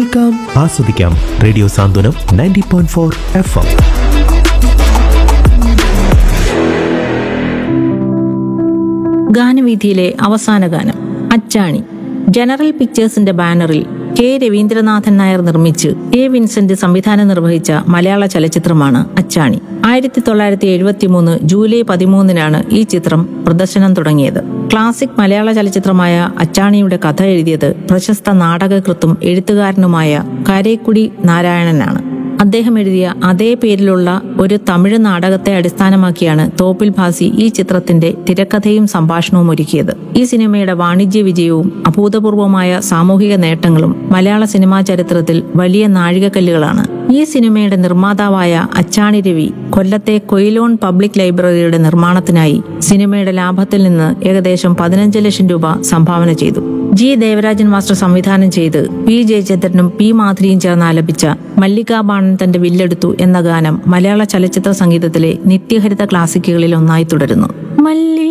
കേൾക്കാം ആസ്വദിക്കാം radio Santhwanam ninety point four FM എം ഗാനവീഥിയിലെ അവസാന ഗാനം അച്ചാണി ജനറൽ പിക്ചേഴ്സിന്റെ ബാനറിൽ കെ രവീന്ദ്രനാഥൻ നായർ നിർമ്മിച്ച് എ വിൻസെന്റ് സംവിധാനം നിർവഹിച്ച മലയാള ചലച്ചിത്രമാണ് അച്ചാണി ആയിരത്തി തൊള്ളായിരത്തി എഴുപത്തി മൂന്ന് ജൂലൈ പതിമൂന്നിനാണ് ഈ ചിത്രം പ്രദർശനം തുടങ്ങിയത് ക്ലാസിക് മലയാള ചലച്ചിത്രമായ അച്ചാണിയുടെ കഥ എഴുതിയത് പ്രശസ്ത നാടകകൃത്തും എഴുത്തുകാരനുമായ കരേക്കുടി നാരായണനാണ് അദ്ദേഹം എഴുതിയ അതേ പേരിലുള്ള ഒരു തമിഴ് നാടകത്തെ അടിസ്ഥാനമാക്കിയാണ് തോപ്പിൽ ഭാസി ഈ ചിത്രത്തിന്റെ തിരക്കഥയും സംഭാഷണവും ഒരുക്കിയത് ഈ സിനിമയുടെ വാണിജ്യ വിജയവും അഭൂതപൂർവമായ സാമൂഹിക നേട്ടങ്ങളും മലയാള സിനിമാ ചരിത്രത്തിൽ വലിയ നാഴികക്കല്ലുകളാണ് ഈ സിനിമയുടെ നിർമ്മാതാവായ അച്ചാണി രവി കൊല്ലത്തെ കൊയിലോൺ പബ്ലിക് ലൈബ്രറിയുടെ നിർമ്മാണത്തിനായി സിനിമയുടെ ലാഭത്തിൽ നിന്ന് ഏകദേശം പതിനഞ്ച് ലക്ഷം രൂപ സംഭാവന ചെയ്തു ജി ദേവരാജൻ മാസ്റ്റർ സംവിധാനം ചെയ്ത് പി ജയചന്ദ്രനും പി മാധുരിയും ചേർന്ന് ആലപിച്ച മല്ലികാ ബാണൻ തന്റെ വില്ലെടുത്തു എന്ന ഗാനം മലയാള ചലച്ചിത്ര സംഗീതത്തിലെ നിത്യഹരിത ക്ലാസിക്കുകളിൽ ഒന്നായി തുടരുന്നു മല്ലി